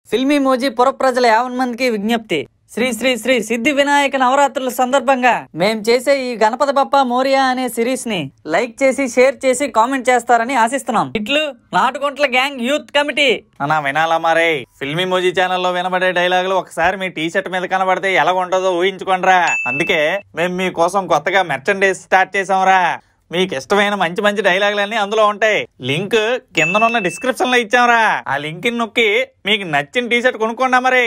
ఫిల్మీ మోజీ పుర ప్రజల యావన్ మందికి విజ్ఞప్తి శ్రీ శ్రీ శ్రీ సిద్ధి వినాయక నవరాత్రుల సందర్భంగా మేం చేసే ఈ గణపతి బప్ప మోరియా అనే సిరీస్ ని లైక్ చేసి షేర్ చేసి కామెంట్ చేస్తారని ఆశిస్తున్నాం ఇట్లు నాటుకుంట్ల గ్యాంగ్ యూత్ కమిటీ అన్నా వినాలా మరే ఫిల్మీ మోజీ ఛానల్లో వినబడే డైలాగులు ఒకసారి మీ టీ షర్ట్ మీద కనబడితే ఎలా ఉంటుందో ఊహించుకోండిరా అందుకే మేము మీకోసం కొత్తగా మెర్చండేస్ స్టార్ట్ చేసాంరా మీకు ఇష్టమైన మంచి మంచి డైలాగులన్నీ అందులో ఉంటాయి లింక్ కిందనున్న డిస్క్రిప్షన్ లో ఇచ్చాంరా ఆ లింక్ నొక్కి మీకు నచ్చిన టీ షర్ట్ కొనుక్కోండి మరి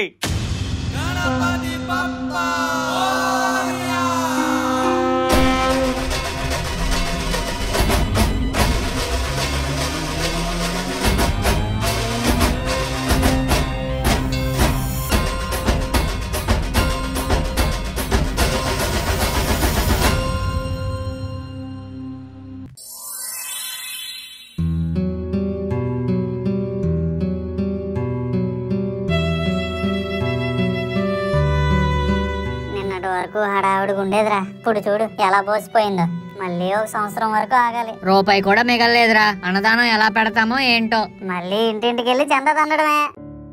నిన్నటి వరకు హడావుడిగా ఉండేదిరా ఇప్పుడు చూడు ఎలా పోసిపోయిందో మళ్ళీ ఒక సంవత్సరం వరకు ఆగాలి రూపాయి కూడా మిగలలేదురా అన్నదానం ఎలా పెడతామో ఏంటో మళ్ళీ ఇంటింటికి వెళ్ళి చెంద తండడమే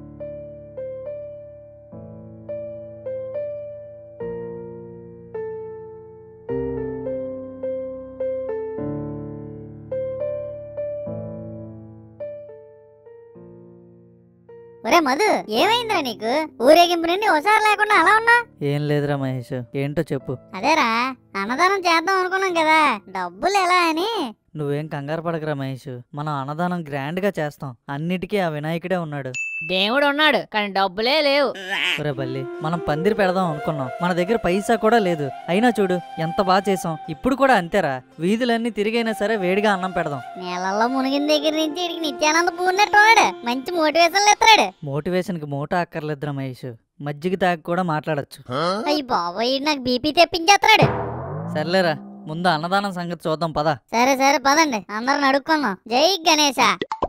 ఒరే మధు ఏమైందిరా నీకు ఊరేగింపు నుండి ఒకసారి లేకుండా అలా ఉన్నా ఏం లేదురా మహేష్ ఏంటో చెప్పు అదేరా అన్నదానం చేద్దాం అనుకున్నాం కదా డబ్బులు ఎలా అని నువ్వేం కంగారు పడకరా మహేష్ మనం అన్నదానం గ్రాండ్ గా చేస్తాం అన్నిటికీ ఆ వినాయకుడే ఉన్నాడు దేవుడు ఉన్నాడు కానీ డబ్బులే లేవు ఒరే బల్లి మనం పందిరి పెడదాం అనుకున్నాం మన దగ్గర పైసా కూడా లేదు అయినా చూడు ఎంత బాగా చేసాం ఇప్పుడు కూడా అంతేరా వీధులన్నీ తిరిగైనా సరే వేడిగా అన్నం పెడదాం నీళ్ళల్లో మునిగిన దగ్గర నుంచి ఇడికి నిత్యానంద పూర్ణట్టున్నాడు మంచి మోటివేషన్లు ఎత్తాడు మోటివేషన్ కి మోట అక్కర్లేదురా మహేష్ మజ్జిగ తాగి కూడా మాట్లాడొచ్చు అయ్యి బాబోయ్ ఈడు నాకు బీపీ తెప్పించేస్తున్నాడు సర్లేరా ముందు అన్నదానం సంగతి చూద్దాం పదా సరే సరే పదండి అందరం అడుక్కుందాం జై గణేశ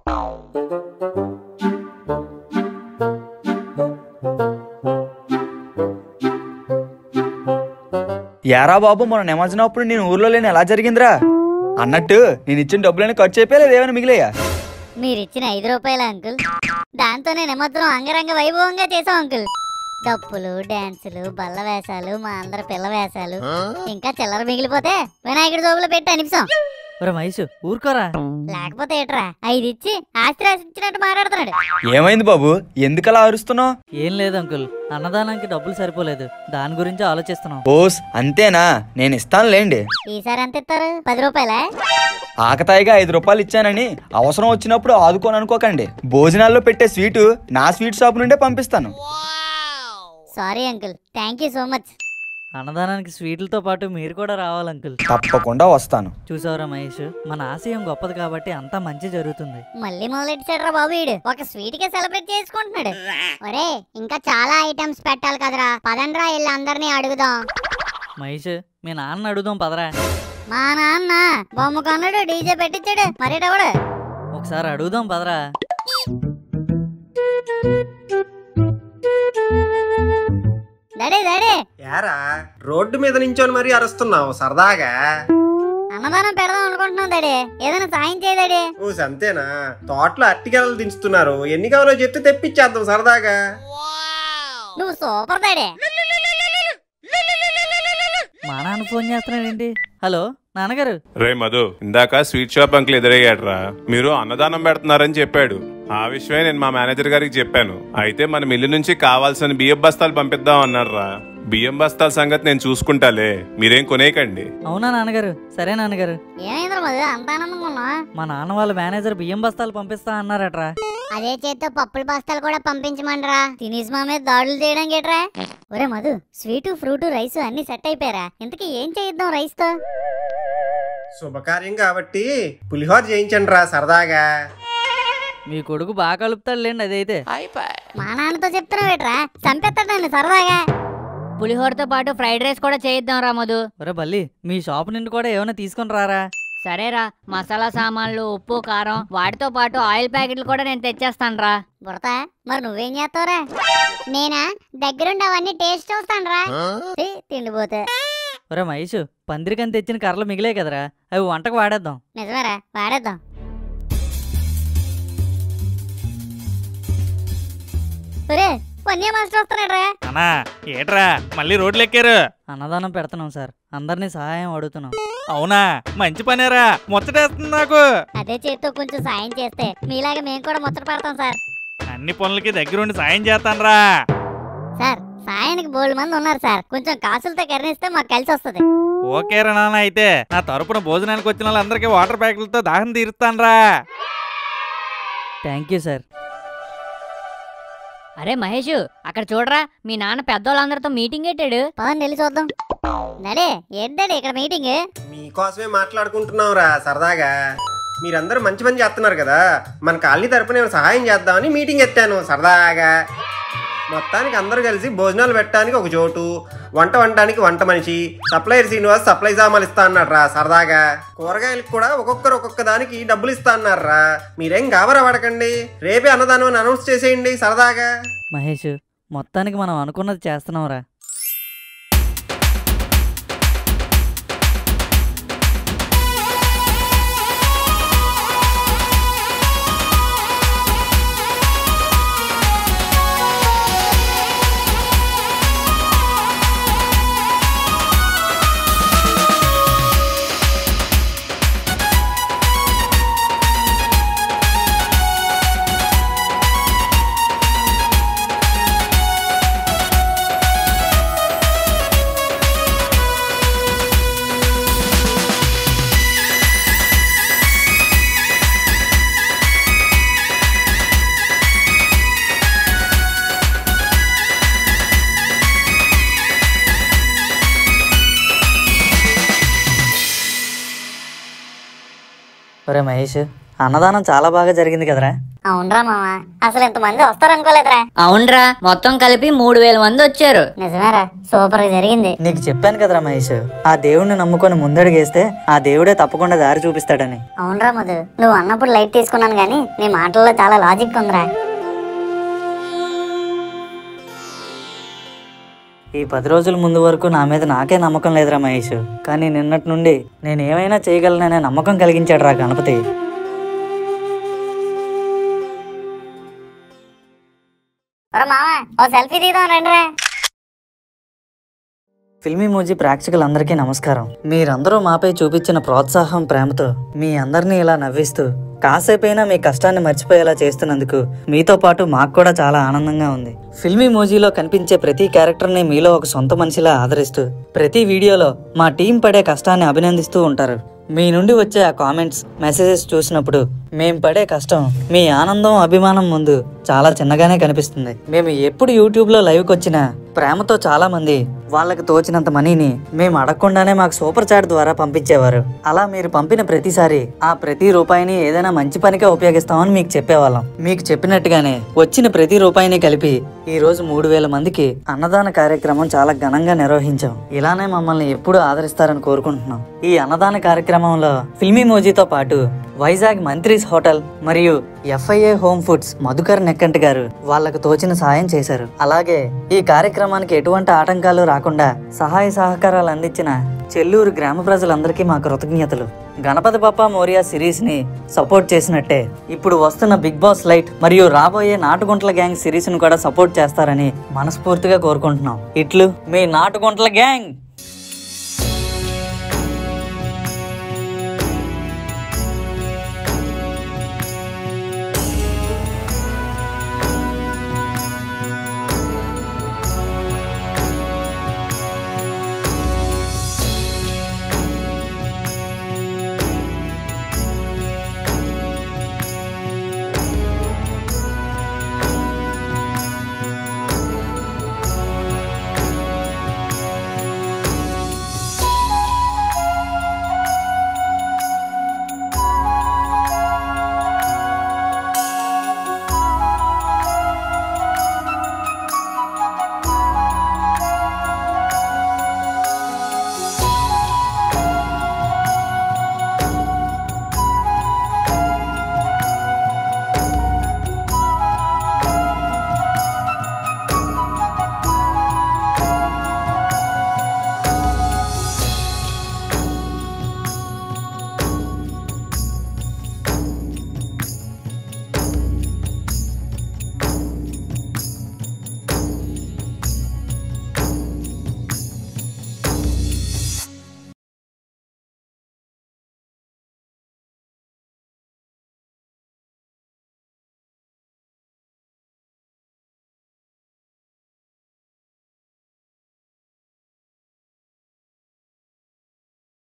యారా బాబు మన నిమజ్జనం అప్పుడు నేను ఊర్లో లేని ఎలా జరిగిందిరా అన్నట్టు నేను ఇచ్చిన డబ్బులని ఖర్చు అయిపోయలేదు ఏమైనా మిగిలేయా మీరిచ్చిన ఐదు రూపాయల అంకుల్ దాంతోనే నిమజ్జనం అంగరంగ వైభవంగా చేసాం అంకుల్ డప్పులు డాన్సులు బల్ల వేషాలు మా అందరి పిల్ల వేషాలు ఇంకా చిల్లర మిగిలిపోతే వినాయకుడి జోబులో పెట్టి అనిపిస్తాం ఒరే మహేష్ ఊరుకోరా లేకపోతే ఏట్రా ఐదు ఇచ్చి ఆస్తి రాసి ఇచ్చినట్టు మాట్లాడుతున్నాడు ఏమైంది బాబు ఎందుకలా అరుస్తున్నావు ఏం లేదు అంకుల్ అన్నదానానికి డబ్బులు సరిపోలేదు దాని గురించి ఆలోచిస్తున్నాం ఓస్ అంతేనా నేను ఇస్తాను లేండి ఈసారి ఎంత ఇస్తారు పది రూపాయలా ఆకతాయిగా ఐదు రూపాయలు ఇచ్చానని అవసరం వచ్చినప్పుడు ఆదుకోని అనుకోకండి భోజనాల్లో పెట్టే స్వీటు నా స్వీట్ షాప్ నుండే పంపిస్తాను sorry uncle thank you so much అన్నదానానికి స్వీట్లతో పాటు మీరు కూడా రావాలి అంకుల్ తప్పకుండా వస్తాను చూసావురా మహేష్ మన ఆశయం గొప్పది కాబట్టి అంతా మంచి జరుగుతుంది మళ్ళీ మొదలెట్టాడురా బాబు వీడు ఒక స్వీట్ కే సెలబ్రేట్ చేసుకుంటున్నాడు ఒరే ఇంకా చాలా ఐటమ్స్ పెట్టాలి కదరా పదండ్రా వెళ్ళి అందరినీ అడుగుదాం మహేష్ మీ నాన్న అడుగుదాం పదరా మా నాన్న బొమ్మ కొన్నాడు డీజే పెట్టించాడు మరేటవడు ఒకసారి అడుగుదాం పదరా దడే దడే యారా రోడ్డు మీద నించొని మరీ అరుస్తున్నావు సరదాగా అన్నదానం పెడదాం అనుకుంటున్నాం దడే ఏదైనా సాయం చేయదడే ఓ అంతేనా తోటలో అట్టికెలలు దించుతున్నారు ఎన్ని కావాలో చెప్తే తెప్పించేద్దాం సరదాగా నువ్వు సూపర్ దడే మా నాన్న ఫోన్ చేస్తున్నాడేంటి హలో నాన్నగారు రే మధు ఇందాక స్వీట్ షాప్ అంకుల్ ఎదురయ్యాడ్రా మీరు అన్నదానం పెడుతున్నారని చెప్పాడు ఆ విషయమే నేను మా మేనేజర్ గారికి చెప్పాను అయితే మన మిల్లు నుంచి కావాల్సిన బియ్యం బస్తాలు పంపిద్దాం అన్నారా బియ్యం బస్తాల సంగతి నేను చూసుకుంటాలే మీరేం కొనేయకండి అవునా నాన్నగారు సరే నాన్నగారు ఏమైందిరా మధు అంత ఆనందంగా ఉన్నా మా నాన్న వాళ్ళ మేనేజర్ బియ్యం బస్తాలు పంపిస్తా అన్నారట్రా అదే చేత్తో పప్పుల బస్తాలు కూడా పంపించమండరా తినేసి మా మీద దాడులు చేయడం గేట్రా ఒరే మధు స్వీటు ఫ్రూట్ రైస్ అన్ని సెట్ అయిపోయారా ఇంతకీ ఏం చేయిద్దాం రైస్ తో శుభకార్యం కాబట్టి పులిహోర చేయించండి రా సరదాగా మీ కొడుకు బాగా కలుపుతాడులేండి అదైతే మా నాన్నతో చెప్తున్నావు ఏట్రా చంపేస్తాడు నన్ను సరదాగా పులిహోరతో పాటు ఫ్రైడ్ రైస్ కూడా చేయిద్దాం రా మధు ఒరే బల్లి మీ షాప్ నుండి కూడా ఏమైనా తీసుకొని రారా సరేరా మసాలా సామాన్లు ఉప్పు కారం వాటితో పాటు ఆయిల్ ప్యాకెట్లు కూడా నేను తెచ్చేస్తాను రా బుడతా మరి నువ్వేం చేస్తావురా నేనా దగ్గరుండి అవన్నీ టేస్ట్ చూస్తాను రా తిండిపోతే ఒరే మహేష్ పందిరికని తెచ్చిన కర్రలు మిగిలే కదరా అవి వంటకు వాడేద్దాం నిజమేరా వాడేద్దాం ఒరే పన్య మాస్టర్ వస్తున్నాడ్రా అన్నా ఏట్రా మళ్ళీ రోడ్లు ఎక్కారు అన్నదానం పెడుతున్నాం సార్ అందరినీ సహాయం అడుగుతున్నాం అవునా మంచి పనేరా ముచ్చటేస్తుంది నాకు అదే చేత్తో కొంచెం సాయం చేస్తే మీలాగా మేము కూడా ముచ్చట పడతాం సార్ అన్ని పనులకి దగ్గరుండి సాయం చేస్తానురా సార్ సాయానికి బోల్డ్ మంది ఉన్నారు సార్ కొంచెం కాసులతో కరణిస్తే మాకు కలిసి వస్తుంది ఓకేరా నాన్న అయితే నా తరపున భోజనానికి వచ్చిన వాళ్ళందరికీ వాటర్ ప్యాకెట్లతో దాహం తీరుస్తానురా థ్యాంక్ యూ సార్ అరే మహేష్ అక్కడ చూడరా మీ నాన్న పెద్దోళ్ళందరితో మీటింగ్ పెట్టాడు పవన్ వెళ్ళి చూద్దాం నడే ఏంటండి ఇక్కడ మీటింగ్ మీకోసమే మాట్లాడుకుంటున్నాం రా సరదాగా మీరందరూ మంచి పని చేస్తున్నారు కదా మన కాలనీ తరపున ఏమైనా సహాయం చేద్దామని మీటింగ్ ఎత్తాను సరదాగా మొత్తానికి అందరూ కలిసి భోజనాలు పెట్టడానికి ఒక చోటు వంట వండడానికి వంట మనిషి సప్లైర్ శ్రీనివాస్ సప్లై సామాన్లు ఇస్తా అన్నాడు రా సరదాగా కూరగాయలకు కూడా ఒక్కొక్కరు ఒక్కొక్క దానికి డబ్బులు ఇస్తా అన్నారు రా మీరేం గాబరా పడకండి రేపే అన్నదానం అని అనౌన్స్ చేసేయండి సరదాగా మహేష్ మొత్తానికి మనం అనుకున్నది చేస్తున్నాంరా ఒరే మహేష్ అన్నదానం చాలా బాగా జరిగింది కదరా అవునరా మామ అసలు ఇంతమంది వస్తారనుకోలేదురా అవునరా మొత్తం కలిపి మూడు వేల మంది వచ్చారు నిజమేరా సూపర్ గా జరిగింది నీకు చెప్పాను కదరా మహేష్ ఆ దేవుడిని నమ్ముకొని ముందడుగేస్తే ఆ దేవుడే తప్పకుండా దారి చూపిస్తాడని అవునరా మధు నువ్వు అన్నప్పుడు లైట్ తీసుకున్నాను గానీ నీ మాటల్లో చాలా లాజిక్ ఉందిరా ఈ పది రోజుల ముందు వరకు నా మీద నాకే నమ్మకం లేదురా మహేష్ కానీ నిన్నటి నుండి నేను ఏమైనా చేయగలననే నమ్మకం కలిగించాడు రా గణపతి ఒరే మామ ఓ సెల్ఫీ తీద్దాం రండిరా ఫిల్మీ మూజీ ప్రేక్షకులందరికీ నమస్కారం మీరందరూ మాపై చూపించిన ప్రోత్సాహం ప్రేమతో మీ అందరినీ ఇలా నవ్విస్తూ కాసేపైనా మీ కష్టాన్ని మర్చిపోయేలా చేస్తున్నందుకు మీతో పాటు మాకు కూడా చాలా ఆనందంగా ఉంది ఫిల్మీ మూజీలో కనిపించే ప్రతి క్యారెక్టర్ని మీలో ఒక సొంత మనిషిలా ఆదరిస్తూ ప్రతి వీడియోలో మా టీం పడే కష్టాన్ని అభినందిస్తూ ఉంటారు మీ నుండి వచ్చే ఆ కామెంట్స్ మెసేజెస్ చూసినప్పుడు మేం పడే కష్టం మీ ఆనందం అభిమానం ముందు చాలా చిన్నగానే కనిపిస్తుంది మేము ఎప్పుడు యూట్యూబ్లో లైవ్కి వచ్చినా ప్రేమతో చాలా మంది వాళ్ళకి తోచినంత మనీని మేము అడగకుండానే మాకు సూపర్ చాట్ ద్వారా పంపించేవారు అలా మీరు పంపిన ప్రతిసారి ఆ ప్రతి రూపాయిని ఏదైనా మంచి పనికే ఉపయోగిస్తామని మీకు చెప్పేవాళ్ళం మీకు చెప్పినట్టుగానే వచ్చిన ప్రతి రూపాయిని కలిపి ఈ రోజు మూడు వేల మందికి అన్నదాన కార్యక్రమం చాలా ఘనంగా నిర్వహించాం ఇలానే మమ్మల్ని ఎప్పుడూ ఆదరిస్తారని కోరుకుంటున్నాం ఈ అన్నదాన కార్యక్రమంలో ఫిల్మీ మోజీతో పాటు వైజాగ్ మంత్రీస్ హోటల్ మరియు FIA home foods Madhukar Nekkant గారు వాళ్లకు తోచిన సాయం చేశారు అలాగే ఈ కార్యక్రమానికి ఎటువంటి ఆటంకాలు రాకుండా సహాయ సహకారాలు అందించిన చెల్లూరు గ్రామ ప్రజలందరికీ మా కృతజ్ఞతలు గణపతి బప్ప మోరియా సిరీస్ ని సపోర్ట్ చేసినట్టే ఇప్పుడు వస్తున్న బిగ్ బాస్ లైట్ మరియు రాబోయే నాటుగుంట్ల గ్యాంగ్ సిరీస్ ను కూడా సపోర్ట్ చేస్తారని మనస్ఫూర్తిగా కోరుకుంటున్నాం ఇట్లు మీ నాటుగుంట్ల గ్యాంగ్